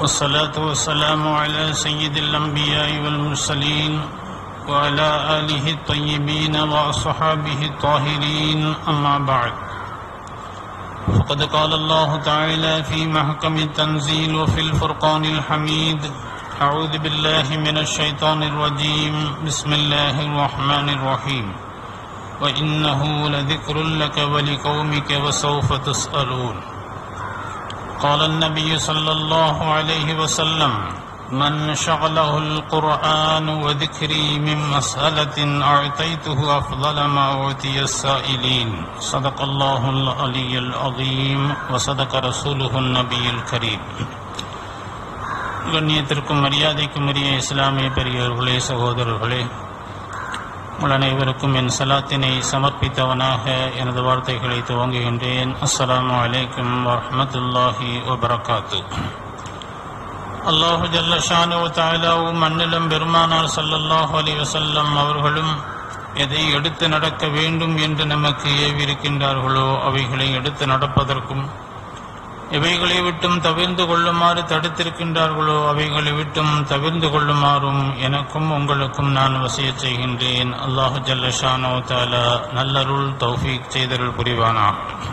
والصلاة والسلام على سيد الأنبياء والمرسلين وعلى آله الطيبين وأصحابه الطاهرين أما بعد فقد قال الله تعالى في محكم التنزيل وفي الفرقان الحميد أعوذ بالله من الشيطان الرجيم بسم الله الرحمن الرحيم وإنه لذكر لك ولقومك وسوف تسألون قال النبي صلى الله عليه وسلم من شغله القرآن وذكري من مسألة أعطيته أفضل ما أعطي السائلين صدق الله العلي العظيم وصدق رسوله النبي الكريم கண்ணியத்திற்கும் மரியாதைக்கும் உரிய இஸ்லாமிய பெரியவர்களே சகோதரர்களே உங்கள் அனைவருக்கும் என் சலாத்தினை சமர்ப்பித்தவனாக எனது வார்த்தைகளை துவங்குகின்றேன் அஸ்ஸலாமு அலைக்கும் வரஹமத்துல்லாஹி வபரகாத்து அல்லாஹு ஜல்லஷானு தாயிலாவும் மண்ணிலும் பெருமானார் சல்லல்லாஹு அலி வசல்லம் அவர்களும் எதை எடுத்து நடக்க வேண்டும் என்று நமக்கு ஏவிருக்கின்றார்களோ அவைகளை எடுத்து நடப்பதற்கும் எவைகளை விட்டும் தவிர்ந்து கொள்ளுமாறு தடுத்திருக்கின்றார்களோ அவைகளை விட்டும் தவிர்ந்து கொள்ளுமாறும் எனக்கும் உங்களுக்கும் நான் வசிய செய்கின்றேன் அல்லாஹு ஜல்லஷானோ தாலா நல்லருள் தௌஃபீக் செய்தருள் புரிவானா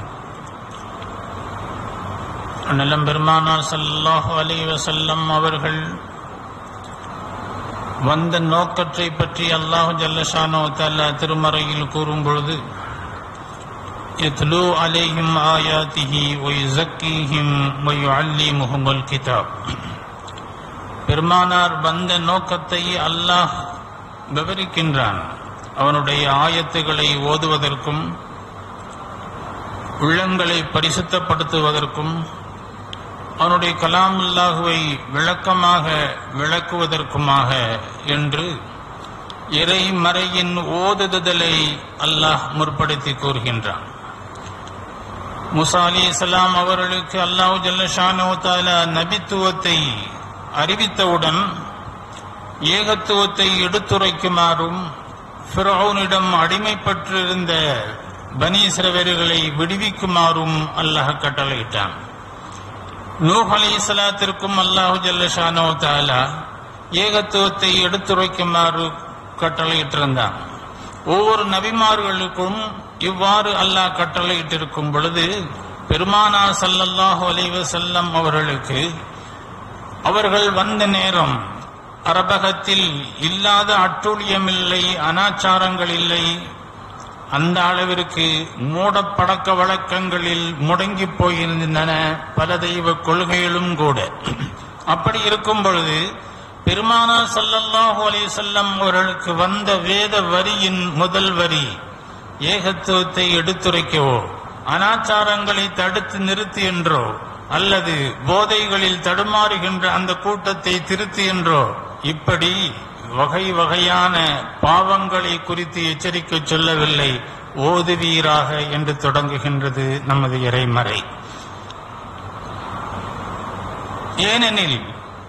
நிலம் பெருமானார் சல்லாஹு அலி வசல்லம் அவர்கள் வந்த நோக்கத்தை பற்றி அல்லாஹு ஜல்லஷானோ தாலா திருமறையில் கூறும் பொழுது يتلو عليهم آياته ويزكيهم ويعلمهم الكتاب பெருமானார் வந்த நோக்கத்தை அல்லாஹ் விவரிக்கின்றான் அவனுடைய ஆயத்துகளை ஓதுவதற்கும் உள்ளங்களை பரிசுத்தப்படுத்துவதற்கும் அவனுடைய கலாமுல்லாஹுவை விளக்கமாக விளக்குவதற்குமாக என்று இறை மறையின் ஓதுதலை அல்லாஹ் முற்படுத்தி கூறுகின்றான் முசா அலி இஸ்லாம் அவர்களுக்கு அல்லாஹு ஜல்லஷானோ தாலா நபித்துவத்தை அறிவித்தவுடன் ஏகத்துவத்தை எடுத்துரைக்குமாறும் ஃபிரௌனிடம் அடிமைப்பட்டிருந்த பனீஸ்ரவர்களை விடுவிக்குமாறும் அல்லாஹ் கட்டளையிட்டான் நூஹ் அலி இஸ்லாத்திற்கும் அல்லாஹு ஜல்லஷானோ தாலா ஏகத்துவத்தை எடுத்துரைக்குமாறு கட்டளையிட்டிருந்தான் ஒவ்வொரு நபிமார்களுக்கும் இவ்வாறு அல்லாஹ் கட்டளையிட்டிருக்கும் பொழுது பெருமானா சல்லல்லாஹு அலைவ செல்லம் அவர்களுக்கு அவர்கள் வந்த நேரம் அரபகத்தில் இல்லாத அட்டூழியம் இல்லை அனாச்சாரங்கள் இல்லை அந்த அளவிற்கு மூடப்பழக்க வழக்கங்களில் முடங்கி போயிருந்தன பல தெய்வ கொள்கைகளும் கூட அப்படி இருக்கும் பொழுது பெருமானா சல்லல்லாஹு அலி செல்லம் அவர்களுக்கு வந்த வேத வரியின் முதல் வரி ஏகத்துவத்தை எடுத்துரைக்கவோ அனாச்சாரங்களை தடுத்து நிறுத்தி என்றோ அல்லது போதைகளில் தடுமாறுகின்ற அந்த கூட்டத்தை திருத்தி என்றோ இப்படி வகை வகையான பாவங்களை குறித்து எச்சரிக்கை சொல்லவில்லை ஓதுவீராக என்று தொடங்குகின்றது நமது இறைமறை ஏனெனில்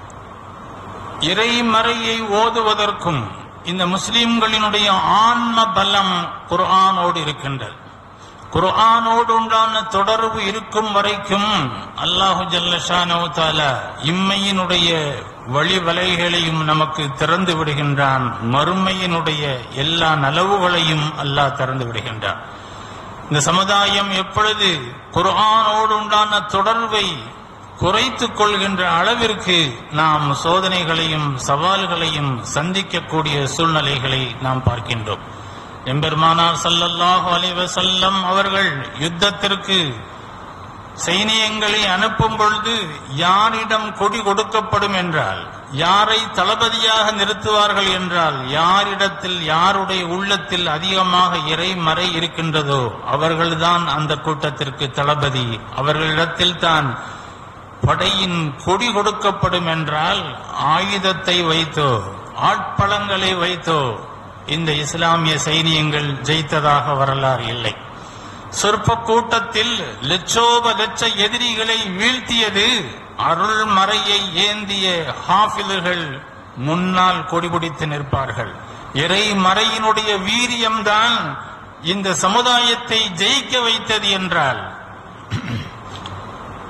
இறைமறையை ஓதுவதற்கும் இந்த முஸ்லிம்களினுடைய ஆன்ம பலம் குர்ஆனோடு இருக்கின்றது குர்ஆனோடு உண்டான தொடர்பு இருக்கும் வரைக்கும் அல்லாஹு ஜல்லஷானோ தாலா இம்மையினுடைய வழிவலைகளையும் நமக்கு திறந்து விடுகின்றான் மறுமையினுடைய எல்லா நலவுகளையும் அல்லாஹ் திறந்து விடுகின்றான் இந்த சமுதாயம் எப்பொழுது குர்ஆனோடு உண்டான தொடர்பை குறைத்துக் கொள்கின்ற அளவிற்கு நாம் சோதனைகளையும் சவால்களையும் சந்திக்கக்கூடிய சூழ்நிலைகளை நாம் பார்க்கின்றோம் எம்பெருமானார் சல்லல்லாஹு அலைவசல்லம் அவர்கள் யுத்தத்திற்கு சைனியங்களை அனுப்பும் பொழுது யாரிடம் கொடி கொடுக்கப்படும் என்றால் யாரை தளபதியாக நிறுத்துவார்கள் என்றால் யாரிடத்தில் யாருடைய உள்ளத்தில் அதிகமாக இறை மறை இருக்கின்றதோ அவர்கள்தான் அந்த கூட்டத்திற்கு தளபதி அவர்களிடத்தில் தான் படையின் கொடி கொடுக்கப்படும் என்றால் ஆயுதத்தை வைத்தோ ஆட்பழங்களை வைத்தோ இந்த இஸ்லாமிய சைனியங்கள் ஜெயித்ததாக வரலாறு இல்லை சொற்ப கூட்டத்தில் லட்சோப லட்ச எதிரிகளை வீழ்த்தியது அருள் மறையை ஏந்திய ஹாஃபில்கள் முன்னால் கொடிபிடித்து நிற்பார்கள் இறை மறையினுடைய வீரியம்தான் இந்த சமுதாயத்தை ஜெயிக்க வைத்தது என்றால்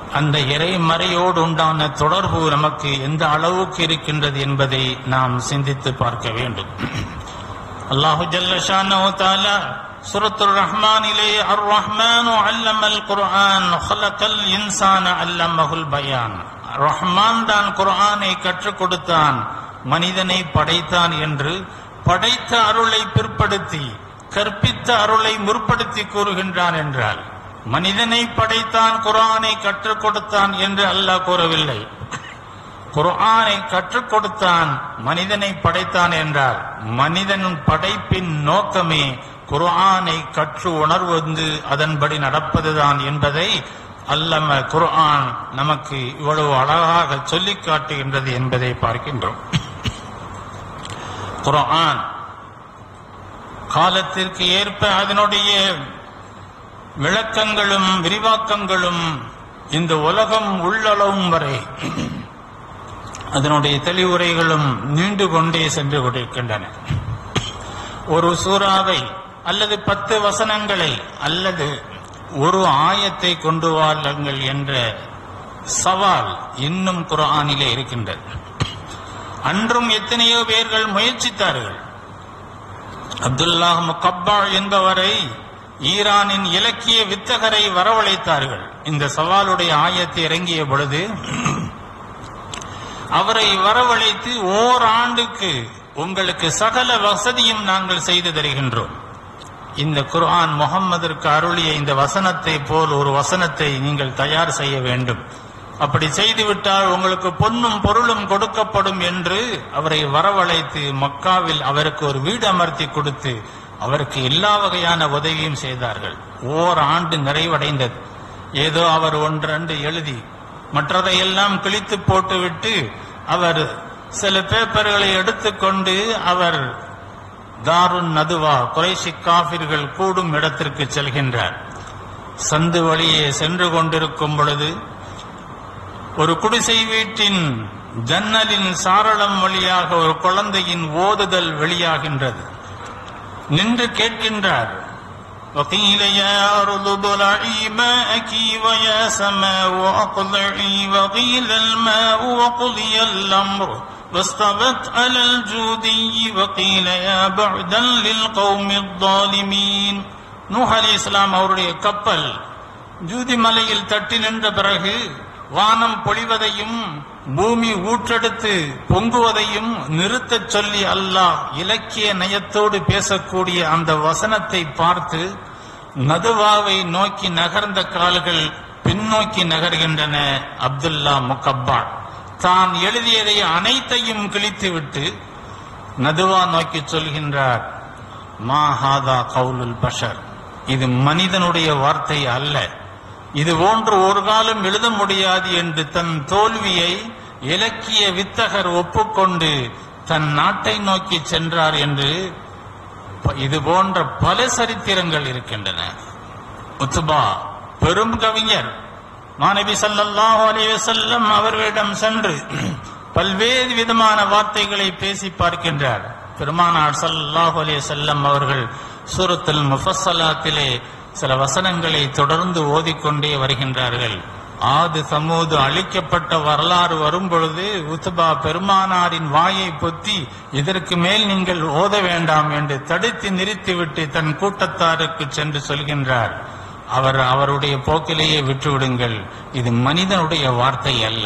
அந்த இறைமறையோடு உண்டான தொடர்பு நமக்கு எந்த அளவுக்கு இருக்கின்றது என்பதை நாம் சிந்தித்து பார்க்க வேண்டும் அல்லாஹு ஜல்லஷானோ தாலா சுரத்துர் ரஹ்மானிலே அர் ரஹ்மானு அல்லமல் குர்ஆன் ஹலக்கல் இன்சான அல்லமஹுல் பயான் ரஹ்மான் தான் குர்ஆனை கற்றுக் கொடுத்தான் மனிதனை படைத்தான் என்று படைத்த அருளை பிற்படுத்தி கற்பித்த அருளை முற்படுத்தி கூறுகின்றான் என்றால் மனிதனை படைத்தான் குர்ஆனை கற்றுக் கொடுத்தான் என்று அல்லாஹ் கூறவில்லை குர்ஆனை கற்றுக் கொடுத்தான் மனிதனை படைத்தான் என்றால் மனிதன் படைப்பின் நோக்கமே குர்ஆனை கற்று உணர்வது அதன்படி நடப்பதுதான் என்பதை அல்லம குர்ஆன் நமக்கு இவ்வளவு அழகாக சொல்லிக் காட்டுகின்றது என்பதை பார்க்கின்றோம் குர்ஆன் காலத்திற்கு ஏற்ப அதனுடைய விளக்கங்களும் விரிவாக்கங்களும் இந்த உலகம் உள்ளளவும் வரை அதனுடைய தெளிவுரைகளும் நீண்டு கொண்டே சென்று கொண்டிருக்கின்றன ஒரு சூறாவை அல்லது பத்து வசனங்களை அல்லது ஒரு ஆயத்தை கொண்டு வாருங்கள் என்ற சவால் இன்னும் குர்ஆனிலே இருக்கின்றது அன்றும் எத்தனையோ பேர்கள் முயற்சித்தார்கள் அப்துல்லாஹ் முகப்பா என்பவரை ஈரானின் இலக்கிய வித்தகரை வரவழைத்தார்கள் இந்த சவாலுடைய ஆயத்தை இறங்கிய பொழுது அவரை வரவழைத்து ஓராண்டுக்கு உங்களுக்கு சகல வசதியும் நாங்கள் செய்து தருகின்றோம் இந்த குர்ஆன் முகம்மதற்கு அருளிய இந்த வசனத்தை போல் ஒரு வசனத்தை நீங்கள் தயார் செய்ய வேண்டும் அப்படி செய்துவிட்டால் உங்களுக்கு பொன்னும் பொருளும் கொடுக்கப்படும் என்று அவரை வரவழைத்து மக்காவில் அவருக்கு ஒரு வீடு அமர்த்தி கொடுத்து அவருக்கு எல்லா வகையான உதவியும் செய்தார்கள் ஓர் ஆண்டு நிறைவடைந்தது ஏதோ அவர் ஒன்றண்டு எழுதி மற்றதையெல்லாம் கிழித்து போட்டுவிட்டு அவர் சில பேப்பர்களை எடுத்துக்கொண்டு அவர் தாருன் நதுவா குறைசி காபிர்கள் கூடும் இடத்திற்கு செல்கின்றார் சந்து வழியே சென்று கொண்டிருக்கும் பொழுது ஒரு குடிசை வீட்டின் ஜன்னலின் சாரளம் வழியாக ஒரு குழந்தையின் ஓதுதல் வெளியாகின்றது நின்று கேட்கின்றார் وقيل يا أرض ابلعي ماءك ويا سماء أقلعي وقيل الماء وقضي الأمر واستوت على الجودي وقيل يا بعدا للقوم الظالمين நூஹ் அலி இஸ்லாம் அவருடைய கப்பல் ஜூதி மலையில் தட்டி நின்ற பிறகு வானம் பொழிவதையும் பூமி ஊற்றெடுத்து பொங்குவதையும் நிறுத்தச் சொல்லி அல்லாஹ் இலக்கிய நயத்தோடு பேசக்கூடிய அந்த வசனத்தை பார்த்து நதுவாவை நோக்கி நகர்ந்த கால்கள் பின்னோக்கி நகர்கின்றன அப்துல்லா முக்கப்பா தான் எழுதியதை அனைத்தையும் கிழித்துவிட்டு நதுவா நோக்கி சொல்கின்றார் மா ஹாதா கவுலுல் பஷர் இது மனிதனுடைய வார்த்தை அல்ல இது போன்று ஒரு காலம் எழுத முடியாது என்று தன் தோல்வியை இலக்கிய வித்தகர் ஒப்புக்கொண்டு தன் நாட்டை நோக்கி சென்றார் என்று ப- இது போன்ற பல சரித்திரங்கள் இருக்கின்றன உத்துபா பெரும் கவிஞர் மாணவி ஸல்லல்லாஹு அலைஹி வஸல்லம் அவர்களிடம் சென்று பல்வேறு விதமான வார்த்தைகளை பேசி பார்க்கின்றார் பெருமானார் ஸல்லல்லாஹு அலைஹி வஸல்லம் அவர்கள் சூரத்துல் முஃபஸ்ஸலாத்திலே சில வசனங்களை தொடர்ந்து ஓதிக்கொண்டே வருகின்றார்கள் ஆது சமூது அழிக்கப்பட்ட வரலாறு வரும் பொழுது உத்துபா பெருமானாரின் வாயை பொத்தி இதற்கு மேல் நீங்கள் ஓத வேண்டாம் என்று தடுத்து நிறுத்திவிட்டு தன் கூட்டத்தாருக்கு சென்று சொல்கின்றார் அவர் அவருடைய போக்கிலேயே விட்டுவிடுங்கள் இது மனிதனுடைய வார்த்தை அல்ல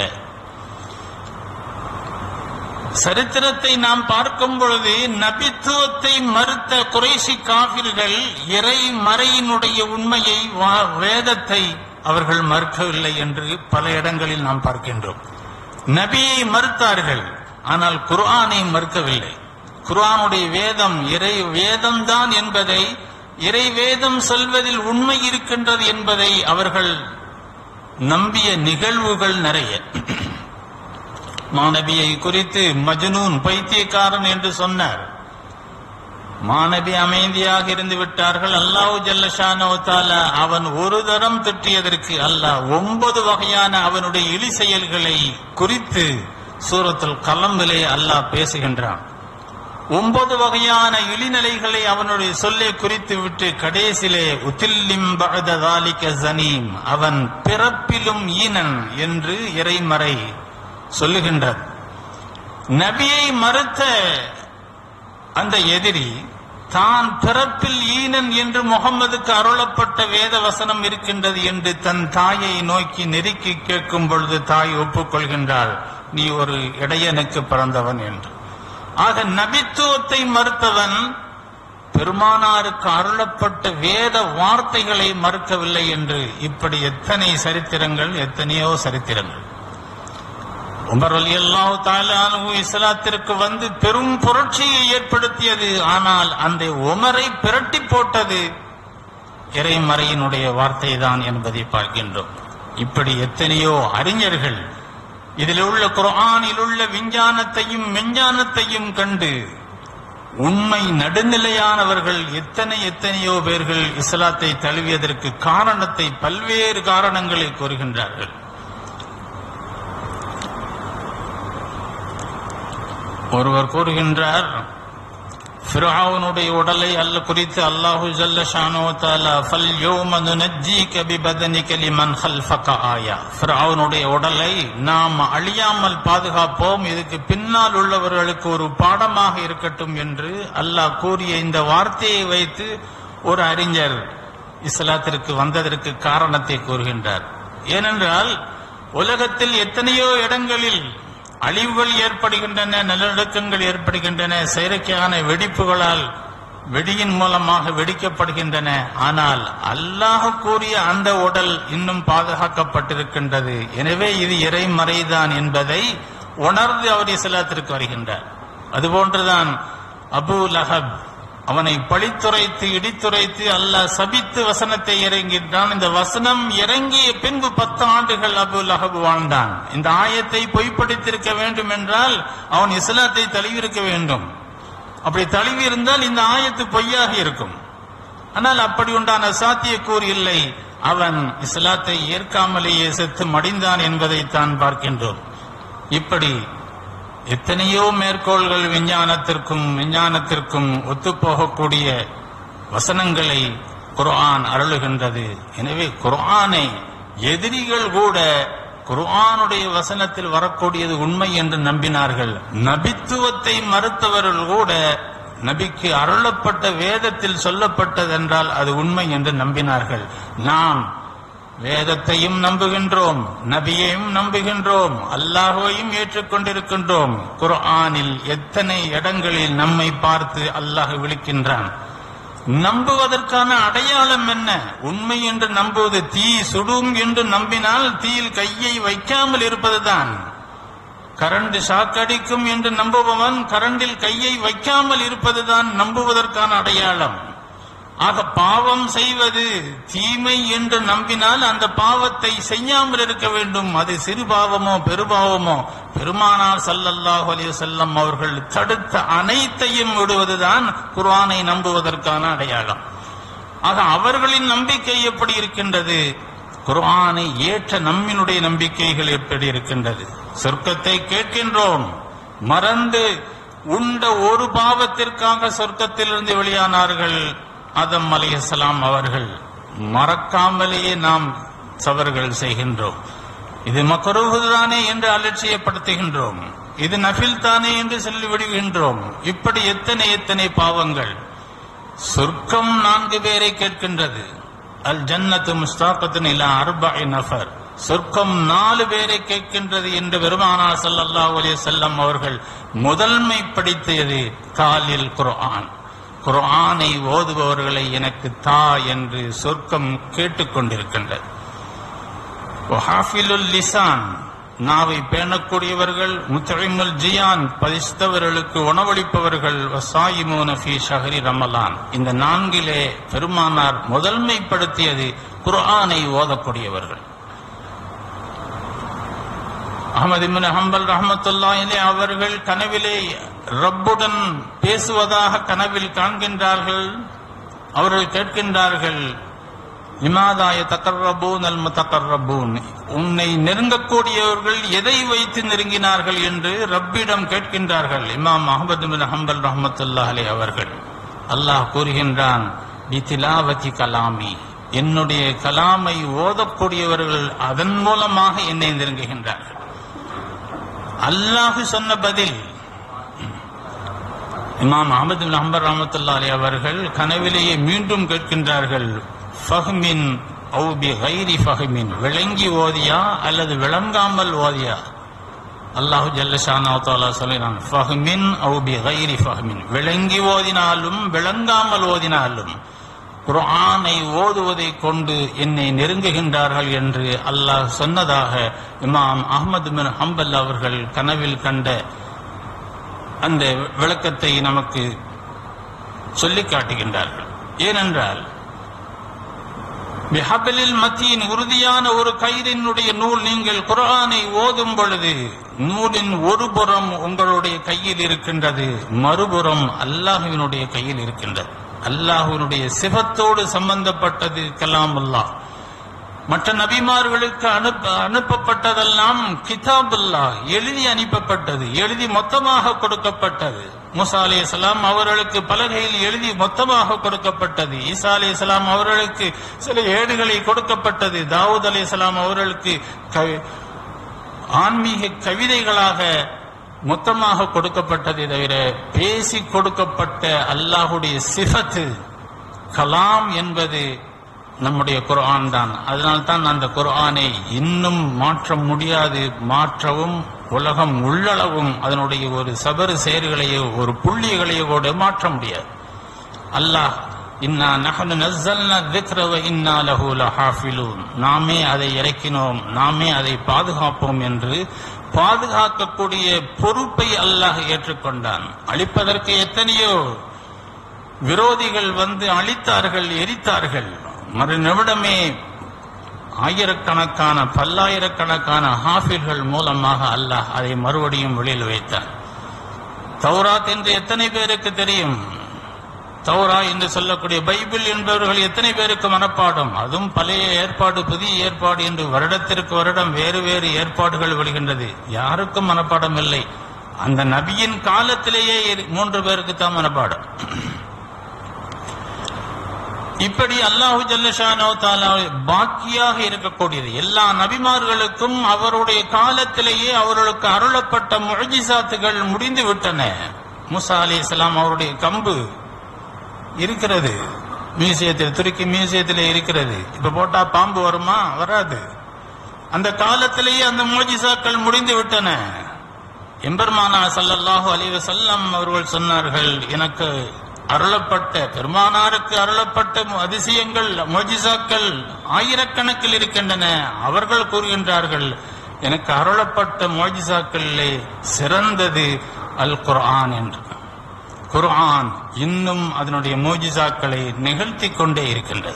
சரித்திரத்தை நாம் பார்க்கும் பொழுது நபித்துவத்தை மறுத்த குறைசி காபிர்கள் இறை மறையினுடைய உண்மையை வா- வேதத்தை அவர்கள் மறுக்கவில்லை என்று பல இடங்களில் நாம் பார்க்கின்றோம் நபியை மறுத்தார்கள் ஆனால் குர்ஆனை மறுக்கவில்லை குர்ஆனுடைய வேதம் இறை வேதம்தான் என்பதை இறை வேதம் சொல்வதில் உண்மை இருக்கின்றது என்பதை அவர்கள் நம்பிய நிகழ்வுகள் நிறைய மாணவியை குறித்து மஜ்னூன் பைத்தியக்காரன் என்று சொன்னார் மாணவி அமைதியாக இருந்து விட்டார்கள் அல்லாஹ் ஜல்லஷானோ தாலா அவன் ஒரு தரம் திட்டியதற்கு அல்லாஹ் ஒன்பது வகையான அவனுடைய இழி செயல்களை குறித்து சூரத்துல் கலம்பிலே அல்லாஹ் பேசுகின்றான் ஒன்பது வகையான இழிநிலைகளை அவனுடைய சொல்லை குறித்து விட்டு கடைசிலே உத்தில்லிம் பகதாலிக்க ஜனீம் அவன் பிறப்பிலும் ஈனன் என்று இறைமறை சொல்லுகின்றார் நபியை மறுத்த அந்த எதிரி தான் பிறப்பில் ஈனன் என்று முகம்மதுக்கு அருளப்பட்ட வேத வசனம் இருக்கின்றது என்று தன் தாயை நோக்கி நெருக்கி கேட்கும் பொழுது தாய் ஒப்புக்கொள்கின்றாள் நீ ஒரு இடையனுக்கு பிறந்தவன் என்று ஆக நபித்துவத்தை மறுத்தவன் பெருமானாருக்கு அருளப்பட்ட வேத வார்த்தைகளை மறுக்கவில்லை என்று இப்படி எத்தனை சரித்திரங்கள் எத்தனையோ சரித்திரங்கள் உமர் அலி அல்லாஹு தாலானு இஸ்லாத்திற்கு வந்து பெரும் புரட்சியை ஏற்படுத்தியது ஆனால் அந்த உமரை பிரட்டி போட்டது இறைமறையினுடைய வார்த்தை தான் என்பதை பார்க்கின்றோம் இப்படி எத்தனையோ அறிஞர்கள் இதில் உள்ள குர்ஆனில் உள்ள விஞ்ஞானத்தையும் மெஞ்ஞானத்தையும் கண்டு உண்மை நடுநிலையானவர்கள் எத்தனை எத்தனையோ பேர்கள் இஸ்லாத்தை தழுவியதற்கு காரணத்தை பல்வேறு காரணங்களை கூறுகின்றார்கள் ஒருவர் கூறுகின்றார் ஃபிரௌனுடைய உடலை அல்ல குறித்து அல்லாஹு ஜல்ல ஷானோ தஆலா ஃபல் யௌம நுனஜ்ஜீக பிபதனிக லிமன் ஹல்ஃபக ஆயா ஃபிரௌனுடைய உடலை நாம் அழியாமல் பாதுகாப்போம் இதுக்கு பின்னால் உள்ளவர்களுக்கு ஒரு பாடமாக இருக்கட்டும் என்று அல்லாஹ் கூறிய இந்த வார்த்தையை வைத்து ஒரு அறிஞர் இஸ்லாத்திற்கு வந்ததற்கு காரணத்தை கூறுகின்றார் ஏனென்றால் உலகத்தில் எத்தனையோ இடங்களில் அழிவுகள் ஏற்படுகின்றன நிலநடுக்கங்கள் ஏற்படுகின்றன செயற்கையான வெடிப்புகளால் வெடியின் மூலமாக வெடிக்கப்படுகின்றன ஆனால் அல்லாஹ் கூறிய அந்த உடல் இன்னும் பாதுகாக்கப்பட்டிருக்கின்றது எனவே இது இறைமறைதான் என்பதை உணர்ந்து அவர் இஸ்லாத்திற்கு வருகின்றார் அதுபோன்றுதான் அபு லஹப் அவனை பழித்துரைத்து இடித்துரைத்து அல்லாஹ் சபித்து வசனத்தை இறங்கின்றான் இந்த வசனம் இறங்கிய பின்பு பத்து ஆண்டுகள் அபு லஹப் வாழ்ந்தான் இந்த ஆயத்தை பொய்ப்படுத்திருக்க வேண்டும் என்றால் அவன் இஸ்லாத்தை தழுவிருக்க வேண்டும் அப்படி தழுவி இருந்தால் இந்த ஆயத்து பொய்யாக இருக்கும் ஆனால் அப்படி உண்டான சாத்தியக்கூறு இல்லை அவன் இஸ்லாத்தை ஏற்காமலேயே செத்து மடிந்தான் என்பதை தான் பார்க்கின்றோம் இப்படி எத்தனையோ மேற்கோள்கள் விஞ்ஞானத்திற்கும் விஞ்ஞானத்திற்கும் ஒத்துப்போகக்கூடிய வசனங்களை குர்ஆன் அருளுகின்றது எனவே குர்ஆனை எதிரிகள் கூட குர்ஆனுடைய வசனத்தில் வரக்கூடியது உண்மை என்று நம்பினார்கள் நபித்துவத்தை மறுத்தவர்கள் கூட நபிக்கு அருளப்பட்ட வேதத்தில் சொல்லப்பட்டதென்றால் அது உண்மை என்று நம்பினார்கள் நாம் வேதத்தையும் நம்புகின்றோம் நபியையும் நம்புகின்றோம் அல்லாஹுவையும் ஏற்றுக்கொண்டிருக்கின்றோம் குர்ஆனில் எத்தனை இடங்களில் நம்மை பார்த்து அல்லாஹ் விழிக்கின்றான் நம்புவதற்கான அடையாளம் என்ன உண்மை என்று நம்புவது தீ சுடும் என்று நம்பினால் தீயில் கையை வைக்காமல் இருப்பதுதான் கரண்ட் ஷாக்கடிக்கும் என்று நம்புபவன் கரண்டில் கையை வைக்காமல் இருப்பதுதான் நம்புவதற்கான அடையாளம் ஆக பாவம் செய்வது தீமை என்று நம்பினால் அந்த பாவத்தை செய்யாமல் இருக்க வேண்டும் அது சிறு பாவமோ பெருபாவமோ பெருமானார் சல்லல்லாஹு அலைஹி வஸல்லம் அவர்கள் தடுத்த அனைத்தையும் விடுவதுதான் குர்ஆனை நம்புவதற்கான அடையாளம் ஆக அவர்களின் நம்பிக்கை எப்படி இருக்கின்றது குர்ஆனை ஏற்ற நம்மினுடைய நம்பிக்கைகள் எப்படி இருக்கின்றது சொர்க்கத்தை கேட்கின்றோம் மறந்து உண்ட ஒரு பாவத்திற்காக சொர்க்கத்திலிருந்து வெளியானார்கள் ஆதம் அலைஹிஸ்ஸலாம் அவர்கள் மறக்காமலேயே நாம் சவர்கள் செய்கின்றோம் இது மக்கருகுதானே என்று அலட்சியப்படுத்துகின்றோம் இது நஃபில் தானே என்று சொல்லி விடுகின்றோம் இப்படி எத்தனை எத்தனை பாவங்கள் சொர்க்கம் நான்கு பேரை கேட்கின்றது அல் ஜன்னத்து முஸ்தாபத்தின் இல்ல அர்பாய் நஃபர் சொர்க்கம் நாலு பேரை கேட்கின்றது என்று பெருமானார் ஸல்லல்லாஹு அலைஹி வஸல்லம் அவர்கள் முதன்மை படித்தது தாலில் குர்ஆன் குர்ஆனை ஓதுபவர்களை எனக்கு தா என்று சொர்க்கம் கேட்டுக்கொண்டிருக்கின்றது வஹாஃபிலுல் லிசான் நாவை பேணக்கூடியவர்கள் முத்தழிமுல் ஜியான் பதிஸ்தவர்களுக்கு உணவளிப்பவர்கள் வசாயிமூன ஃபி ஷஹரி ரமலான் இந்த நான்கிலே பெருமானார் முதன்மைப்படுத்தியது குர்ஆனை ஓதக்கூடியவர்கள் அகமது இப்னு ஹம்பல் ரஹமத்துல்லாஹிலே அவர்கள் கனவிலே ரப்புடன் பேசுவதாக கனவில் காண்கின்றார்கள் அவர்கள் கேட்கின்றார்கள் இமாதாய தக்கர்ரபூன் அல் முத்தக்கர்ரபூன் உன்னை நெருங்கக்கூடியவர்கள் எதை வைத்து நெருங்கினார்கள் என்று ரப்பிடம் கேட்கின்றார்கள் இமாம் அஹமது பின் ஹம்பல் ரஹமத்துல்லா அலி அவர்கள் அல்லாஹ் கூறுகின்றான் பிதிலாவதி கலாமி என்னுடைய கலாமை ஓதக்கூடியவர்கள் அதன் மூலமாக என்னை நெருங்குகின்றார்கள் அல்லாஹ் சொன்ன பதில் இமாம் அஹமது பின் ஹம்பர் ரஹமத்துல்லா அலி அவர்கள் கனவிலேயே மீண்டும் கேட்கின்றார்கள் ஃபஹ்மின் அவு பி கைரி ஃபஹ்மின் விளங்கி ஓதியா அல்லது விளங்காமல் ஓதியா அல்லாஹு ஜல்லஷானா தாலா சொல்லினான் ஃபஹ்மின் அவு பி கைரி ஃபஹ்மின் விளங்கி ஓதினாலும் விளங்காமல் ஓதினாலும் குர்ஆனை ஓதுவதை கொண்டு என்னை நெருங்குகின்றார்கள் என்று அல்லாஹ் சொன்னதாக இமாம் அஹ்மது பின் ஹம்பல் அவர்கள் கனவில் கண்ட அந்த விளக்கத்தை நமக்கு சொல்லிக் காட்டுகின்றார்கள் ஏனென்றால் பிஹபலில் மத்தியின் உறுதியான ஒரு கயிறினுடைய நூல் நீங்கள் குர்ஆனை ஓதும் பொழுது நூலின் ஒரு புறம் உங்களுடைய கையில் இருக்கின்றது மறுபுறம் அல்லாஹுவினுடைய கையில் இருக்கின்றது அல்லாஹுவினுடைய சிவத்தோடு சம்பந்தப்பட்டது கலாமுல்லா மற்ற நபிமார்களுக்கு அனுப்ப அனுப்பப்பட்டதெல்லாம் கிதாபுல்லா எழுதி அனுப்பப்பட்டது எழுதி மொத்தமாக கொடுக்கப்பட்டது மூசா அலி இஸ்லாம் அவர்களுக்கு பலகையில் எழுதி மொத்தமாக கொடுக்கப்பட்டது ஈசா அலி இஸ்லாம் அவர்களுக்கு சில ஏடுகளை கொடுக்கப்பட்டது தாவூத் அலி இஸ்லாம் அவர்களுக்கு கவி- ஆன்மீக கவிதைகளாக மொத்தமாக கொடுக்கப்பட்டதை தவிர பேசி கொடுக்கப்பட்ட அல்லாஹுடைய சிஃபத்து கலாம் என்பது நம்முடைய குர்ஆன் தான் அதனால்தான் அந்த குர்ஆனை இன்னும் மாற்ற முடியாது மாற்றவும் உலகம் உள்ளளவும் அதனுடைய ஒரு சபறு செயல்களையோ ஒரு புள்ளிகளையோ கூட மாற்ற முடியாது அல்லாஹ் இன்னா நஹனு நஸ்ஸல்னா திக்ர வ இன்னா லஹு லஹாஃபிலூன் நாமே அதை இறக்கினோம் நாமே அதை பாதுகாப்போம் என்று பாதுகாக்கக்கூடிய பொறுப்பை அல்லாஹ் ஏற்றுக்கொண்டான் அழிப்பதற்கு எத்தனையோ விரோதிகள் வந்து அழித்தார்கள் எரித்தார்கள் மறு நிமிடமே ஆயிரக்கணக்கான பல்லாயிரக்கணக்கான ஹாஃபில்கள் மூலமாக அல்லாஹ் அதை மறுபடியும் வெளியில் வைத்தார் தௌராத் என்று எத்தனை பேருக்கு தெரியும் தௌரா என்று சொல்லக்கூடிய பைபிள் என்பவர்கள் எத்தனை பேருக்கு மனப்பாடம் அதுவும் பழைய ஏற்பாடு புதிய ஏற்பாடு என்று வருடத்திற்கு வருடம் வேறு வேறு ஏற்பாடுகள் வருகின்றது யாருக்கும் மனப்பாடம் இல்லை அந்த நபியின் காலத்திலேயே இரு- மூன்று பேருக்கு தான் மனப்பாடம் இப்படி அல்லாஹு ஜல்லஷானோ தாலா பாக்கியாக இருக்கக்கூடியது எல்லா நபிமார்களுக்கும் அவருடைய காலத்திலேயே அவர்களுக்கு அருளப்பட்ட முழஜிசாத்துகள் முடிந்து விட்டன மூசா அலி இஸ்லாம் அவருடைய கம்பு இருக்கிறது மியூசியத்தில் துருக்கி மியூசியத்தில் இருக்கிறது இப்ப போட்டா பாம்பு வருமா வராது அந்த காலத்திலேயே அந்த மோஜிசாக்கள் முடிந்து விட்டன எம்பெருமானா ஸல்லல்லாஹு அலைஹி வஸல்லம் அவர்கள் சொன்னார்கள் எனக்கு அருளப்பட்ட பெருமானாருக்கு அருளப்பட்ட அதிசயங்கள் மோஜிசாக்கள் ஆயிரக்கணக்கில் இருக்கின்றன அவர்கள் கூறுகின்றார்கள் எனக்கு அருளப்பட்ட மோஜிசாக்களிலே சிறந்தது அல் குர்ஆன் என்று குர்ஆன் இன்னும் அதனுடைய மோஜிசாக்களை நிகழ்த்தி கொண்டே இருக்கின்றது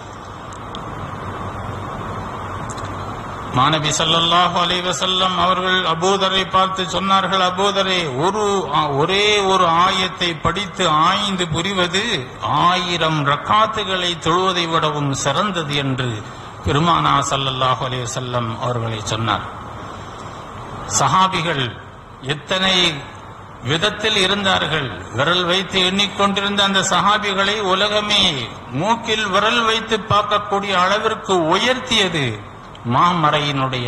மாணவி ஸல்லல்லாஹு அலைஹி வஸல்லம் அவர்கள் அபூதரை பார்த்து சொன்னார்கள் அபூதரே ஒரு ஆ- ஒரே ஒரு ஆயத்தை படித்து ஆய்ந்து புரிவது ஆயிரம் ரக்காத்துகளை தொழுவதை விடவும் சிறந்தது என்று பெருமானா ஸல்லல்லாஹு அலைஹி வஸல்லம் அவர்களை சொன்னார் சஹாபிகள் எத்தனை விதத்தில் இருந்தார்கள் விரல் வைத்து எண்ணிக்கொண்டிருந்த அந்த சஹாபிகளை உலகமே மூக்கில் விரல் வைத்து பார்க்கக்கூடிய அளவிற்கு உயர்த்தியது மாமறையினுடைய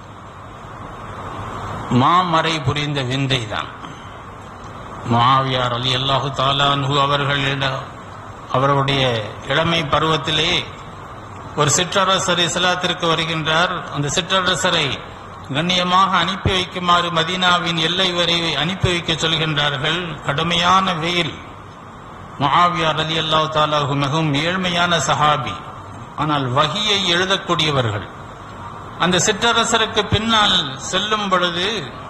மாமறை புரிந்த விந்தைதான் மாவியார் அலி அல்லாஹு தாலான்ஹு அவர்களிடம் அவருடைய இளமை பருவத்திலே ஒரு சிற்றரசர் இஸ்லாத்திற்கு வருகின்றார் அந்த சிற்றரசரை கண்ணியமாக அனுப்பி வைக்குமாறு மதீனாவின் எல்லை வரை அனுப்பி வைக்க சொல்கின்றார்கள் கடுமையான வெயில் முஆவியார் அலி அல்லாஹ் தாலாஹு மிகவும் ஏழ்மையான சஹாபி ஆனால் வகியை எழுதக்கூடியவர்கள் அந்த சிற்றரசருக்கு பின்னால் செல்லும் பொழுது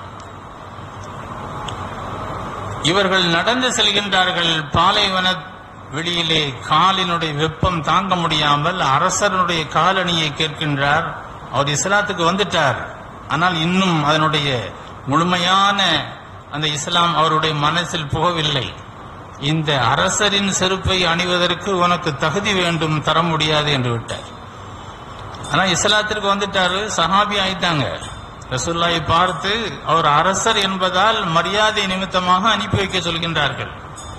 இவர்கள் நடந்து செல்கின்றார்கள் பாலைவன வெளியிலே காலினுடைய வெப்பம் தாங்க முடியாமல் அரசனுடைய காலணியை கேட்கின்றார் அவர் இஸ்லாத்துக்கு வந்துட்டார் ஆனால் இன்னும் அதனுடைய முழுமையான அந்த இஸ்லாம் அவருடைய மனசில் புகவில்லை இந்த அரசரின் செருப்பை அணிவதற்கு உனக்கு தகுதி வேண்டும் தர முடியாது என்று விட்டார் ஆனா இஸ்லாத்திற்கு வந்துட்டாரு சஹாபி ஆயிட்டாங்க ரசூல்லாவை பார்த்து அவர் அரசர் என்பதால் மரியாதை நிமித்தமாக அனுப்பி வைக்க சொல்கின்றார்கள்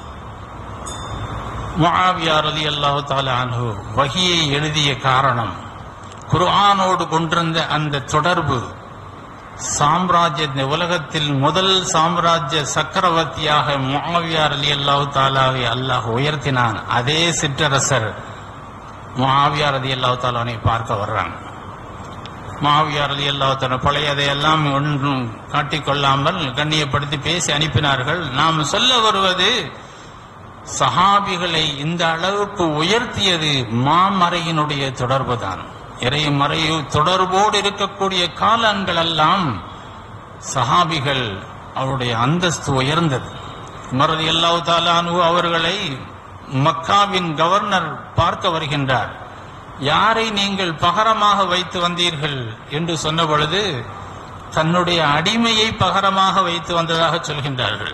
முஆவியா ரலியல்லாஹு தஆலா அன்ஹு வஹியை எழுதிய காரணம் குர்ஆனோடு கொண்டிருந்த அந்த தொடர்பு சாம்ராஜ்ய இந்த உலகத்தில் முதல் சாம்ராஜ்ய சக்கரவர்த்தியாக முஆவியா ரலியல்லாஹு தஆலாவை அல்லாஹ் உயர்த்தினான் அதே சிற்றரசர் முஆவியா ரலியல்லாஹு தஆலாவை பார்க்க வர்றாங்க முஆவியா ரலியல்லாஹு தஆலா பழையதையெல்லாம் ஒன்றும் காட்டிக்கொள்ளாமல் கண்ணியப்படுத்தி பேசி அனுப்பினார்கள் நாம் சொல்ல வருவது சஹாபிகளை இந்த அளவுக்கு உயர்த்தியது மாமறையினுடைய தொடர்புதான் இறைமறையு தொடர்போடு இருக்கக்கூடிய காலங்கள் எல்லாம் சஹாபிகள் அவருடைய அந்தஸ்து உயர்ந்தது மரதி அல்லாஹு தாலானு அவர்களை மக்காவின் கவர்னர் பார்க்க வருகின்றார் யாரை நீங்கள் பகரமாக வைத்து வந்தீர்கள் என்று சொன்ன பொழுது தன்னுடைய அடிமையை பகரமாக வைத்து வந்ததாக சொல்கின்றார்கள்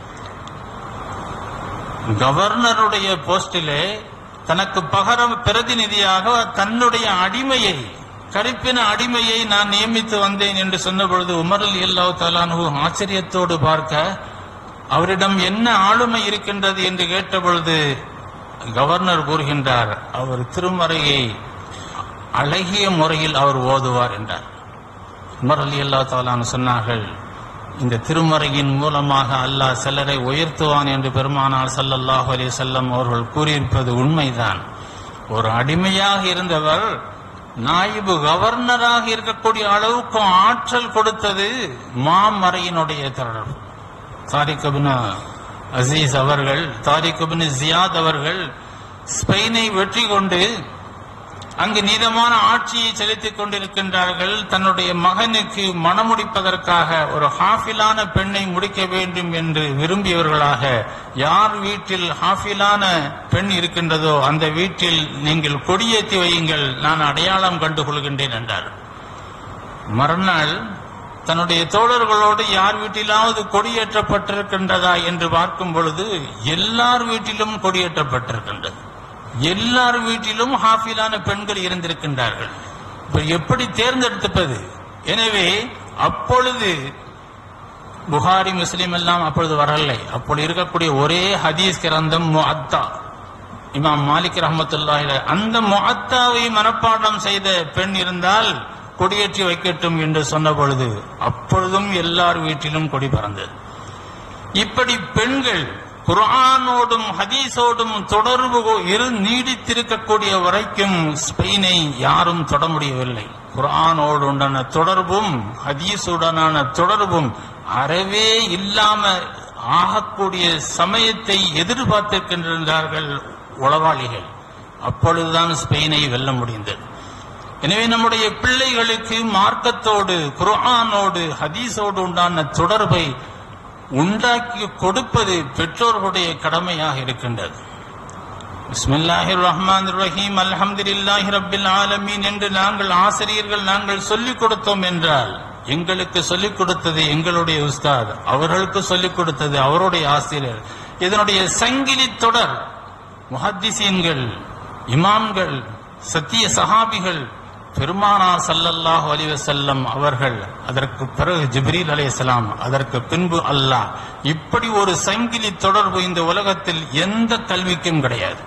கவர்னருடைய போஸ்டிலே தனக்கு பகரம் பிரதிநிதியாக தன்னுடைய அடிமையை கருப்பின அடிமையை நான் நியமித்து வந்தேன் என்று சொன்ன பொழுது உமரல் அல்லாஹ் தலானு ஆச்சரியத்தோடு பார்க்க அவரிடம் என்ன ஆளுமை இருக்கின்றது என்று கேட்ட பொழுது கவர்னர் கூறுகின்றார் அவர் திருமறையை அழகிய முறையில் அவர் ஓதுவார் என்றார் உமர் அலி அல்லா தாலான்னு சொன்னார்கள் இந்த திருமறையின் மூலமாக அல்லாஹ் சிலரை உயர்த்துவான் என்று பெருமானார் ஸல்லல்லாஹு அலைஹி வஸல்லம் அவர்கள் கூறியிருப்பது உண்மைதான் ஒரு அடிமையாக இருந்தவர் நாயிபு கவர்னராக இருக்கக்கூடிய அளவுக்கு ஆற்றல் கொடுத்தது மாமறையினுடைய தொடர்பு தாரிக் இப்னு அசீஸ் அவர்கள் தாரிக் இப்னு ஜியாத் அவர்கள் ஸ்பெயினை வெற்றி கொண்டு அங்கு நீதமான ஆட்சியை செலுத்திக் கொண்டிருக்கின்றார்கள் தன்னுடைய மகனுக்கு மணமுடிப்பதற்காக ஒரு ஹாஃபிலான பெண்ணை முடிக்க வேண்டும் என்று விரும்பியவர்களாக யார் வீட்டில் ஹாஃபிலான பெண் இருக்கின்றதோ அந்த வீட்டில் நீங்கள் கொடியேற்றி வையுங்கள் நான் அடையாளம் கண்டு கொள்கின்றேன் என்றார் மறுநாள் தன்னுடைய தோழர்களோடு யார் வீட்டிலாவது கொடியேற்றப்பட்டிருக்கின்றதா என்று பார்க்கும் பொழுது எல்லார் வீட்டிலும் கொடியேற்றப்பட்டிருக்கின்றது எல்லார் வீட்டிலும் ஹாஃபிலான பெண்கள் இருந்திருக்கின்றார்கள் இப்ப எப்படி தேர்ந்தெடுப்பது எனவே அப்பொழுது புகாரி முஸ்லிம் எல்லாம் அப்பொழுது வரலை அப்பொழுது இருக்கக்கூடிய ஒரே ஹதீஸ் கிரந்தம் முஅத்தா இமாம் மாலிக் ரஹமத்துல்லாஹி அந்த முஅத்தாவை மனப்பாடம் செய்த பெண் இருந்தால் கொடியேற்றி வைக்கட்டும் என்று சொன்ன பொழுது அப்பொழுதும் எல்லார் வீட்டிலும் கொடி பறந்தது இப்படி பெண்கள் குர்ஆனோடும் ஹதீஸோடும் தொடர்பு இரு நீடித்திருக்கக்கூடிய வரைக்கும் ஸ்பெயினை யாரும் தொட முடியவில்லை குர்ஆனோடு உண்டான தொடர்பும் ஹதீஸுடனான தொடர்பும் அறவே இல்லாம ஆகக்கூடிய சமயத்தை எதிர்பார்த்திருக்கின்றார்கள் உளவாளிகள் அப்பொழுதுதான் ஸ்பெயினை வெல்ல முடிந்தது எனவே நம்முடைய பிள்ளைகளுக்கு மார்க்கத்தோடு குர்ஆனோடு ஹதீஸோடு உண்டான தொடர்பை உண்டாக்கி கொடுப்பது பெற்றோர்களுடைய கடமையாக இருக்கின்றது பிஸ்மில்லாஹிர் ரஹ்மான் ரஹீம் அல்ஹம்துலில்லாஹி ரப்பில் ஆலமீன் என்று நாங்கள் ஆசிரியர்கள் நாங்கள் சொல்லிக் கொடுத்தோம் என்றால் எங்களுக்கு சொல்லிக் கொடுத்தது எங்களுடைய உஸ்தாத் அவர்களுக்கு சொல்லிக் கொடுத்தது அவருடைய ஆசிரியர் இதனுடைய சங்கிலி தொடர் முஹத்திசீன்கள் இமாம்கள் சத்திய சஹாபிகள் பெருமானார் ஸல்லல்லாஹு அலைஹி வஸல்லம் அவர்கள் அதற்கு பிறகு ஜிப்ரீல் அலைஹிஸ்ஸலாம் அதற்கு பின்பு அல்லாஹ் இப்படி ஒரு சங்கிலி தொடர்பு இந்த உலகத்தில் எந்த கல்விக்கும் கிடையாது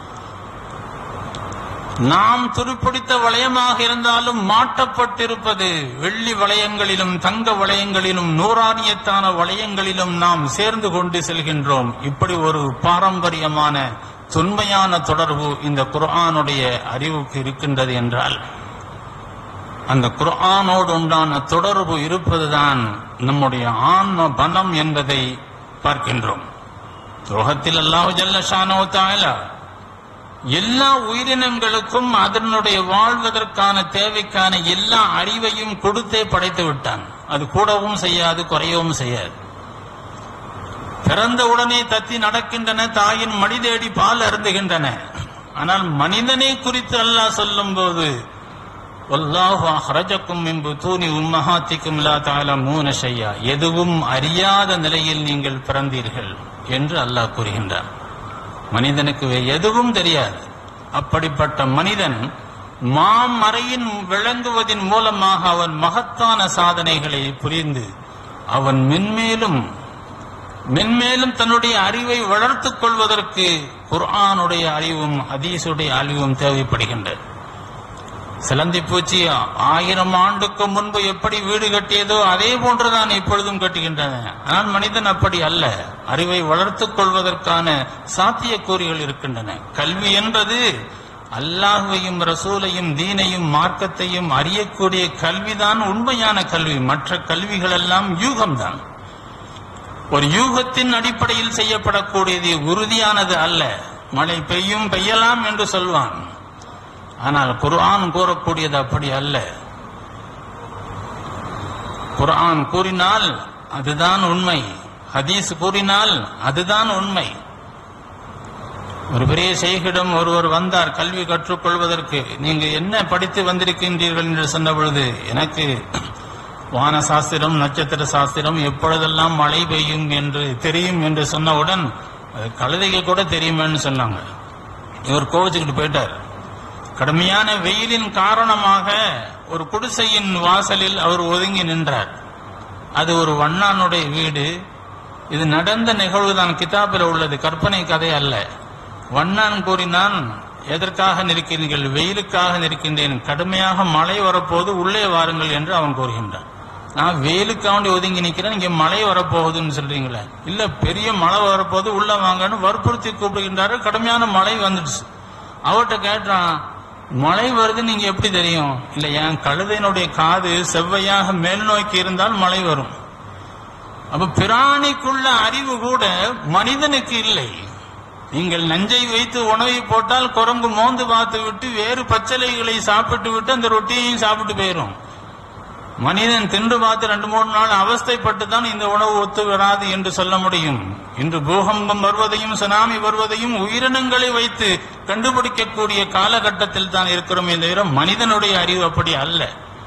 நாம் துருப்பிடித்த வளையமாக இருந்தாலும் மாட்டப்பட்டிருப்பது வெள்ளி வளையங்களிலும் தங்க வளையங்களிலும் நூறானியத்தான வளையங்களிலும் நாம் சேர்ந்து கொண்டு செல்கின்றோம் இப்படி ஒரு பாரம்பரியமான தொன்மையான தொடர்பு இந்த குர்ஆனுடைய அறிவுக்கு இருக்கின்றது என்றால் அந்த குர்ஆனோடு உண்டான தொடர்பு இருப்பதுதான் நம்முடைய ஆன்ம பலம் என்பதை பார்க்கின்றோம் துரோகத்தில் அல்லாஹு ஜல்ல ஷானோ தாயலா எல்லா உயிரினங்களுக்கும் அதனுடைய வாழ்வதற்கான தேவைக்கான எல்லா அறிவையும் கொடுத்தே படைத்து விட்டான் அது கூடவும் செய்யாது குறையவும் செய்யாது பிறந்த உடனே தத்தி நடக்கின்றன தாயின் மடி தேடி பால் அருந்துகின்றன ஆனால் மனிதனை குறித்து அல்லாஹ் சொல்லும் போது வல்லாஹு அஹ்ரஜக்கும் மின் புதூனி உம்மஹாத்திக்கும் லா தஅலமூன ஷையா எதுவும் அறியாத நிலையில் நீங்கள் பிறந்தீர்கள் என்று அல்லாஹ் கூறுகின்றான் மனிதனுக்கு வே- எதுவும் தெரியாது அப்படிப்பட்ட மனிதன் மாமறையின் விளங்குவதின் மூலமாக அவன் மகத்தான சாதனைகளை புரிந்து அவன் மென்மேலும் மென்மேலும் தன்னுடைய அறிவை வளர்த்துக் கொள்வதற்கு குர்ஆனுடைய அறிவும் ஹதீஸுடைய அறிவும் தேவைப்படுகின்றது சிலந்தி பூச்சி ஆயிரம் ஆண்டுக்கு முன்பு எப்படி வீடு கட்டியதோ அதே போன்றுதான் இப்பொழுதும் கட்டுகின்றன ஆனால் மனிதன் அப்படி அல்ல அறிவை வளர்த்துக் கொள்வதற்கான சாத்தியக்கூறுகள் இருக்கின்றன கல்வி என்பது அல்லாஹுவையும் ரசூலையும் தீனையும் மார்க்கத்தையும் அறியக்கூடிய கல்விதான் உண்மையான கல்வி மற்ற கல்விகள் எல்லாம் யூகம்தான் ஒரு யூகத்தின் அடிப்படையில் செய்யப்படக்கூடியது உறுதியானது அல்ல மழை பெய்யும் பெய்யலாம் என்று சொல்வான் ஆனால் குர்ஆன் கூறக்கூடியது அப்படி அல்ல குர்ஆன் கூறினால் அதுதான் உண்மை ஹதீஸ் கூறினால் அதுதான் உண்மை ஒரு பெரிய செய்கிடம் ஒருவர் வந்தார் கல்வி கற்றுக்கொள்வதற்கு நீங்க என்ன படித்து வந்திருக்கின்றீர்கள் என்று சொன்ன பொழுது எனக்கு வான சாஸ்திரம் நட்சத்திர சாஸ்திரம் எப்பொழுதெல்லாம் மழை பெய்யும் என்று தெரியும் என்று சொன்னவுடன் அது கழுதைகள் கூட தெரியுமேன்னு சொன்னாங்க இவர் கோவிச்சுக்கிட்டு போயிட்டார் கடுமையான வெயிலின் காரணமாக ஒரு குடிசையின் வாசலில் அவர் ஒதுங்கி நின்றார் அது ஒரு வண்ணானுடைய வீடு இது நடந்த நிகழ்வுதான் கிதாபில் உள்ளது கற்பனை கதை அல்ல வண்ணான் கூறினான் எதற்காக நிற்கிறீர்கள் வெயிலுக்காக நிற்கின்றேன் கடுமையாக மழை வரப்போது உள்ளே வாருங்கள் என்று அவன் கூறுகின்றான் நான் வெயிலுக்காண்டி ஒதுங்கி நிக்கிறேன் இங்க மழை வரப்போகுதுன்னு சொல்றீங்களே இல்ல பெரிய மழை வரப்போகுது உள்ள வாங்கன்னு வற்புறுத்தி கூப்பிடுகின்றாரு கடுமையான மழை வந்துடுச்சு அவர்கிட்ட கேட்டான் மழை வருது நீங்க எப்படி தெரியும் இல்ல என் கழுதையினுடைய காது செவ்வையாக மேல் நோக்கி இருந்தால் மழை வரும் அப்ப பிராணிக்குள்ள அறிவு கூட மனிதனுக்கு இல்லை நீங்கள் நஞ்சை வைத்து உணவை போட்டால் குரங்கு மோந்து பார்த்து விட்டு வேறு பச்சளைகளை சாப்பிட்டு விட்டு அந்த ரொட்டியையும் சாப்பிட்டு போயிரும் மனிதன் தின்று பார்த்து ரெண்டு மூணு நாள் அவஸ்தைப்பட்டு தான் இந்த உணவு ஒத்து வராது என்று சொல்ல முடியும் இன்று பூகம்பம் வருவதையும் சுனாமி வருவதையும் உயிரினங்களை வைத்து கண்டுபிடிக்கக்கூடிய காலகட்டத்தில் தான் இருக்கிறோமே தவிர மனிதனுடைய அறிவு அப்படி அல்ல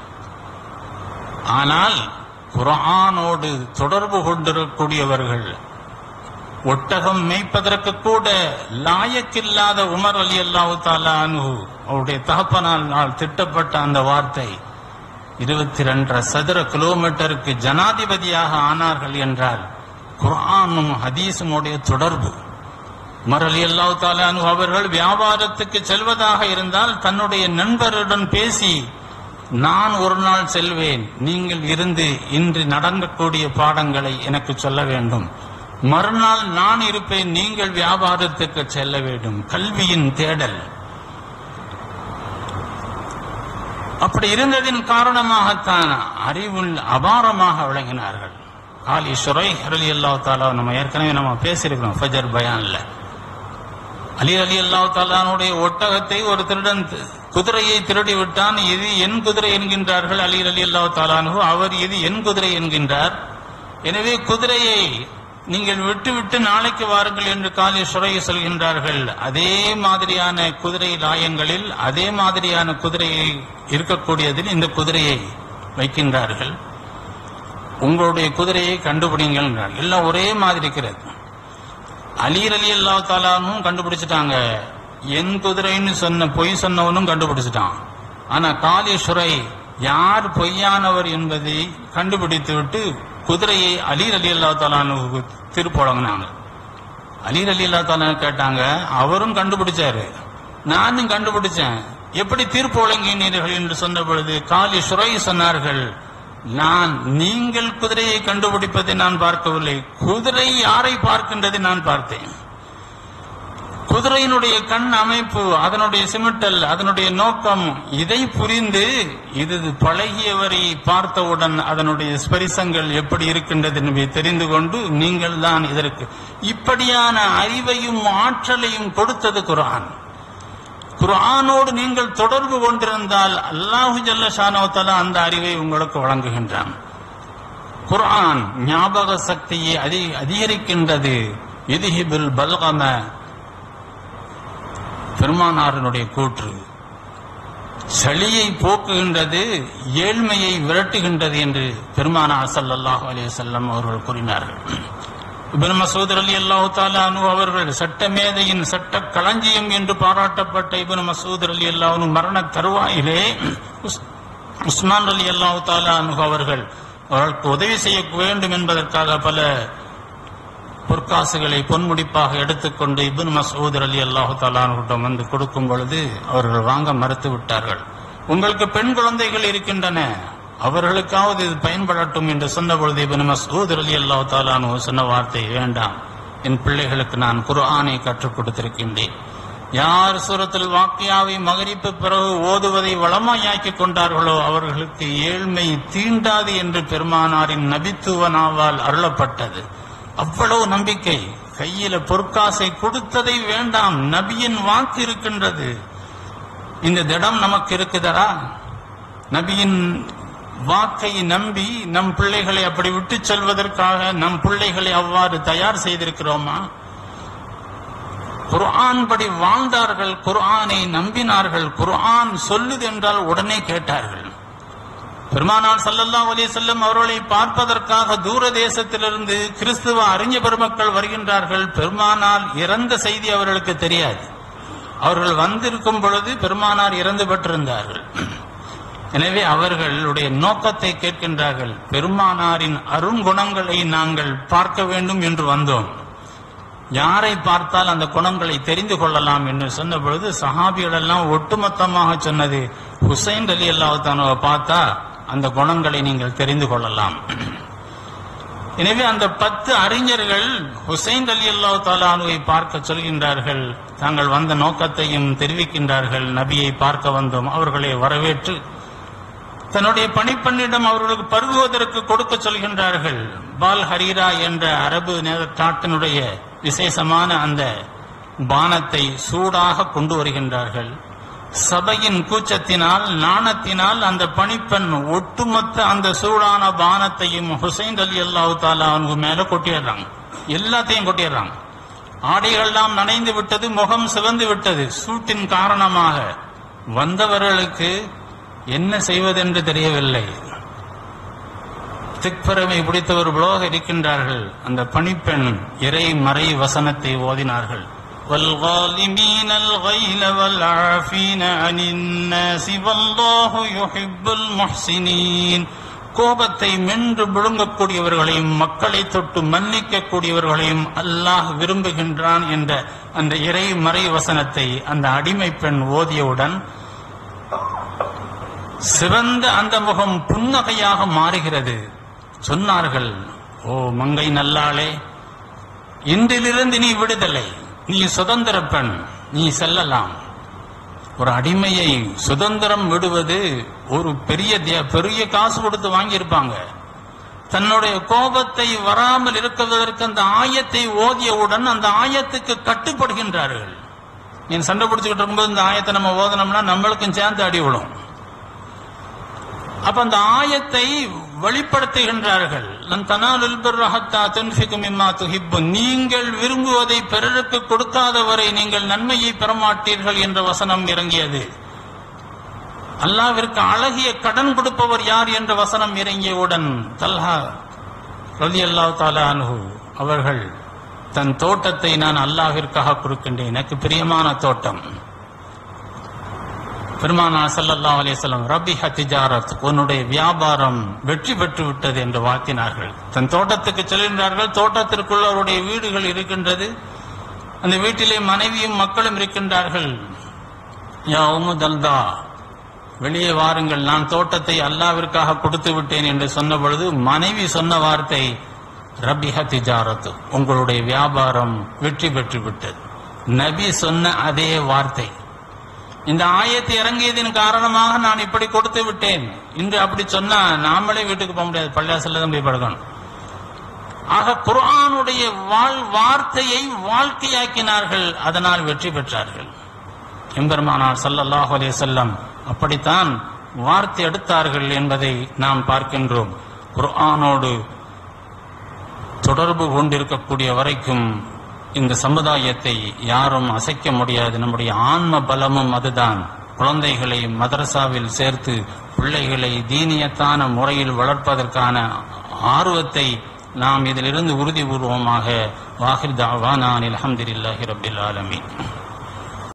ஆனால் குர்ஆனோடு தொடர்பு கொண்டிருக்கக்கூடியவர்கள் ஒட்டகம் மேய்ப்பதற்கு கூட லாயக்கில்லாத உமர் அலி அல்லாஹு தாலா அன்ஹு அவருடைய தகப்பனால் திட்டப்பட்ட அந்த வார்த்தை இருபத்தி ரெண்டரை சதுர கிலோமீட்டருக்கு ஜனாதிபதியாக ஆனார்கள் என்றால் குர்ஆனும் ஹதீஸும் உடைய தொடர்பு உமர் அலி அல்லாஹு தாலா அன்ஹு அவர்கள் வியாபாரத்துக்கு செல்வதாக இருந்தால் தன்னுடைய நண்பருடன் பேசி நான் ஒரு நாள் செல்வேன் நீங்கள் இருந்து இன்று நடக்கக்கூடிய பாடங்களை எனக்கு சொல்ல வேண்டும் மறுநாள் நான் இருப்பேன் நீங்கள் வியாபாரத்துக்கு செல்ல வேண்டும் கல்வியின் தேடல் அப்படி இருந்ததின் காரணமாகத்தான் அறிவுள் அபாரமாக விளங்கினார்கள் காலி சுரை அலி அல்லா தாலா நம்ம ஏற்கனவே நம்ம பேசியிருக்கிறோம் ஃபஜர் பயான்ல அலி அலி அல்லா தாலானுடைய ஒட்டகத்தை ஒரு திருடன் தி- குதிரையை திருடி விட்டான் இது என் குதிரை என்கின்றார்கள் அலி அலி அல்லா தாலானு அவர் இது என் குதிரை என்கின்றார் எனவே குதிரையை நீங்கள் விட்டு விட்டு நாளைக்கு வாருங்கள் என்று காலி சுரைய சொல்கின்றார்கள் அதே மாதிரியான குதிரை லாயங்களில் அதே மாதிரியான குதிரையை இருக்கக்கூடியதில் இந்த குதிரையை வைக்கின்றார்கள் உங்களுடைய குதிரையை கண்டுபிடிங்கள் என்றார். எல்லாம் ஒரே மாதிரி இருக்கிறது அலீர் அலி அல்லா தாலானும் கண்டுபிடிச்சிட்டாங்க என் குதிரைன்னு சொன்ன பொய் சொன்னவனும் கண்டுபிடிச்சிட்டான் ஆனா காலி சுரை யார் பொய்யானவர் என்பதை கண்டுபிடித்து விட்டு குதிரையை அலீர் அலி அல்லா தாலானுக்கு திருப்பொழங்கினாங்க அலீர் அலி அல்லா தாலா கேட்டாங்க அவரும் கண்டுபிடிச்சாரு நானும் கண்டுபிடிச்சேன் எப்படி தீர்ப்பு வழங்கினீர்கள் என்று சொன்ன பொழுது காலி சுரை சொன்னார்கள் நான் நீங்கள் குதிரையை கண்டுபிடிப்பதை நான் பார்க்கவில்லை குதிரை யாரை பார்க்கின்றதை நான் பார்த்தேன் குதிரையினுடைய கண் அமைப்பு அதனுடைய சிமிட்டல் அதனுடைய நோக்கம் இதை புரிந்து இது பழகியவரை பார்த்தவுடன் அதனுடைய ஸ்பரிசங்கள் எப்படி இருக்கின்றது என்பதை தெரிந்து கொண்டு நீங்கள் தான் இதற்கு இப்படியான அறிவையும் ஆற்றலையும் கொடுத்தது குர்ஆன் குர்ஆனோடு நீங்கள் தொடர்பு கொண்டிருந்தால் அல்லாஹு ஜல்ல ஷானோத்தலா அந்த அறிவை உங்களுக்கு வழங்குகின்றான் குர்ஆன் ஞாபக சக்தியை அதி அதிகரிக்கின்றது இதிஹிபில் பல்கம பெருமானாரினுடைய கூற்று சளியை போக்குகின்றது ஏழ்மையை விரட்டுகின்றது என்று பெருமானார் ஸல்லல்லாஹு அலைஹி வஸல்லம் அவர்கள் கூறினார்கள் இப்னு மசூத் அலி அல்லாஹு தாலா அனு அவர்கள் சட்டமேதையின் சட்ட களஞ்சியம் என்று பாராட்டப்பட்ட இப்னு மசூத் அலி அல்லாஹ் மரண தருவாயிலே உஸ்- உஸ்மான் அலி அல்லாஹு தாலா அனு அவர்கள் அவர்களுக்கு உதவி செய்ய வேண்டும் என்பதற்காக பல பொற்காசுகளை பொன்முடிப்பாக எடுத்துக்கொண்டு இப்னு மசூத் அலி அல்லாஹு தாலானிடம் வந்து கொடுக்கும் பொழுது அவர்கள் வாங்க மறுத்து விட்டார்கள் உங்களுக்கு பெண் குழந்தைகள் இருக்கின்றன அவர்களுக்காவது இது பயன்படட்டும் என்று சொன்ன பொழுது இப்னு மசூத் அலி அல்லாஹு தாலானு சொன்ன வார்த்தை வேண்டாம் என் பிள்ளைகளுக்கு நான் குர்ஆனை கற்றுக் கொடுத்திருக்கின்றேன் யார் சூரத்தில் வாக்கியாவை மகரிப்பு பிறகு ஓதுவதை வளமாயாக்கிக் கொண்டார்களோ அவர்களுக்கு ஏழ்மை தீண்டாது என்று பெருமானாரின் நபித்துவ நாவால் அருளப்பட்டது அவ்வளவு நம்பிக்கை கையில பொற்காசை கொடுத்ததை வேண்டாம் நபியின் வாக்கு இருக்கின்றது இந்த திடம் நமக்கு இருக்குதா நபியின் வாக்கை நம்பி நம் பிள்ளைகளை அப்படி விட்டு செல்வதற்காக நம் பிள்ளைகளை அவ்வாறு தயார் செய்திருக்கிறோமா குர்ஆன் படி வாழ்ந்தார்கள் குர்ஆனை நம்பினார்கள் குர்ஆன் சொல்லுது என்றால் உடனே கேட்டார்கள் பெருமானார் ஸல்லல்லாஹு அலைஹி வஸல்லம் அவர்களை பார்ப்பதற்காக தூர தேசத்திலிருந்து கிறிஸ்துவ அறிஞ பெருமக்கள் வருகின்றார்கள் பெருமானார் இறந்த செய்தி அவர்களுக்கு தெரியாது அவர்கள் வந்திருக்கும் பொழுது பெருமானார் இறந்து பெற்றிருந்தார்கள் எனவே அவர்களுடைய நோக்கத்தை கேட்கின்றார்கள் பெருமானாரின் அருங்குணங்களை நாங்கள் பார்க்க வேண்டும் என்று வந்தோம் யாரை பார்த்தால் அந்த குணங்களை தெரிந்து கொள்ளலாம் என்று சொன்ன பொழுது சஹாபிகள் எல்லாம் ஒட்டுமொத்தமாக சொன்னது ஹுசைன் அலி அல்லாஹானுவை பார்த்தா அந்த குணங்களை நீங்கள் தெரிந்து கொள்ளலாம் எனவே அந்த பத்து அறிஞர்கள் ஹுசைன் அலி அல்லாஹ் தாலானுவை பார்க்க சொல்கின்றார்கள் தாங்கள் வந்த நோக்கத்தையும் தெரிவிக்கின்றார்கள் நபியை பார்க்க வந்தோம் அவர்களை வரவேற்று தன்னுடைய பணிப்பெண்ணிடம் அவர்களுக்கு பருகுவதற்கு கொடுக்க சொல்கின்றார்கள் பால் ஹரீரா என்ற அரபு நே- நாட்டினுடைய விசேஷமான அந்த பானத்தை சூடாக கொண்டு வருகின்றார்கள் சபையின் கூச்சத்தினால் நாணத்தினால் அந்த பணிப்பெண் ஒட்டுமொத்த அந்த சூடான பானத்தையும் ஹுசைன் அலி அல்லாஹு தாலா அவங்க மேல கொட்டிடுறாங்க எல்லாத்தையும் கொட்டிடுறாங்க ஆடைகள்லாம் நனைந்து விட்டது முகம் சிவந்து விட்டது சூட்டின் காரணமாக வந்தவர்களுக்கு என்ன செய்வதென்று தெரியவில்லை திக்பரமை பிடித்தவர் உலோக இருக்கின்றார்கள் அந்த பணிப்பெண் இறை மறை வசனத்தை ஓதினார்கள் والغالمين الغيل والعافين عن الناس والله يحب المحسنين கோபத்தை மென்று விழுங்கக்கூடியவர்களையும் மக்களை தொட்டு மன்னிக்கக்கூடியவர்களையும் அல்லாஹ் விரும்புகின்றான் என்ற அந்த இறை மறை வசனத்தை அந்த அடிமை பெண் ஓதியவுடன் சிவந்த அந்த முகம் புன்னகையாக மாறுகிறது சொன்னார்கள் ஓ மங்கை நல்லாளே இன்றிலிருந்து நீ விடுதலை நீ சுதந்திர பெண் நீ செல்லலாம் ஒரு அடிமையை சுதந்திரம் விடுவது ஒரு பெரிய தியா- பெரிய காசு கொடுத்து வாங்கியிருப்பாங்க தன்னுடைய கோபத்தை வராமல் இருக்குவதற்கு அந்த ஆயத்தை ஓதியவுடன் அந்த ஆயத்துக்கு கட்டுப்படுகின்றார்கள் நீ சண்டை பிடிச்சுக்கிட்டு இருக்கும்போது இந்த ஆயத்தை நம்ம ஓதனோம்னா நம்மளுக்கும் சேர்ந்து அடி விழும் அப்ப அந்த ஆயத்தை வெளிப்படுத்துகின்றார்கள் லன் தனாலுல் பிர்ர ஹத்தா துன்ஃபிகு மிம்மா துஹிப்புன். நீங்கள் விரும்புவதை பிறருக்கு கொடுக்காதவரை நீங்கள் நன்மையை பெறமாட்டீர்கள் என்ற வசனம் இறங்கியது அல்லாவிற்கு அழகிய கடன் கொடுப்பவர் யார் என்ற வசனம் இறங்கியவுடன் தல்ஹா ரலி அல்லாஹ் தாலா அன்ஹு அவர்கள் தன் தோட்டத்தை நான் அல்லாஹ்விற்காக கொடுக்கின்றேன் எனக்கு பிரியமான தோட்டம் பெருமானார் ஸல்லல்லாஹு அலைஹி வஸல்லம் ரபிஹ திஜாரத் உன்னுடைய வியாபாரம் வெற்றி பெற்று விட்டது என்று வாழ்த்தினார்கள் தன் தோட்டத்துக்கு செல்கின்றார்கள் தோட்டத்திற்குள் அவருடைய வீடுகள் இருக்கின்றது அந்த வீட்டிலே மனைவியும் மக்களும் இருக்கின்றார்கள் யா உம்மு தல்தா வெளியே வாருங்கள் நான் தோட்டத்தை அல்லாவிற்காக கொடுத்து விட்டேன் என்று சொன்ன பொழுது மனைவி சொன்ன வார்த்தை ரபிஹ திஜாரத் உங்களுடைய வியாபாரம் வெற்றி பெற்று விட்டது நபி சொன்ன அதே வார்த்தை இந்த ஆயத்து இறங்கியதின் காரணமாக நான் இப்படி கொடுத்து விட்டேன் இன்று அப்படி சொன்னா நாமளே வீட்டுக்கு போக முடியாது பள்ளியாசல்ல தான் போய் படுக்கணும் ஆக குர்ஆனுடைய வாழ் வார்த்தையை வாழ்க்கையாக்கினார்கள் அதனால் வெற்றி பெற்றார்கள் எம்பெருமானார் ஸல்லல்லாஹு அலைஹி வஸல்லம் அப்படித்தான் வார்த்தை எடுத்தார்கள் என்பதை நாம் பார்க்கின்றோம் குர்ஆனோடு தொடர்பு கொண்டிருக்கக்கூடிய வரைக்கும் இந்த சமுதாயத்தை யாரும் அசைக்க முடியாது நம்முடைய ஆன்ம பலமும் அதுதான் குழந்தைகளை மதரசாவில் சேர்த்து பிள்ளைகளை தீனியத்தான முறையில் வளர்ப்பதற்கான ஆர்வத்தை நாம் இதிலிருந்து உறுதிபூர்வமாக வாஹிர் தாவானான் அல்ஹம்துலில்லாஹி ரப்பில் ஆலமீன்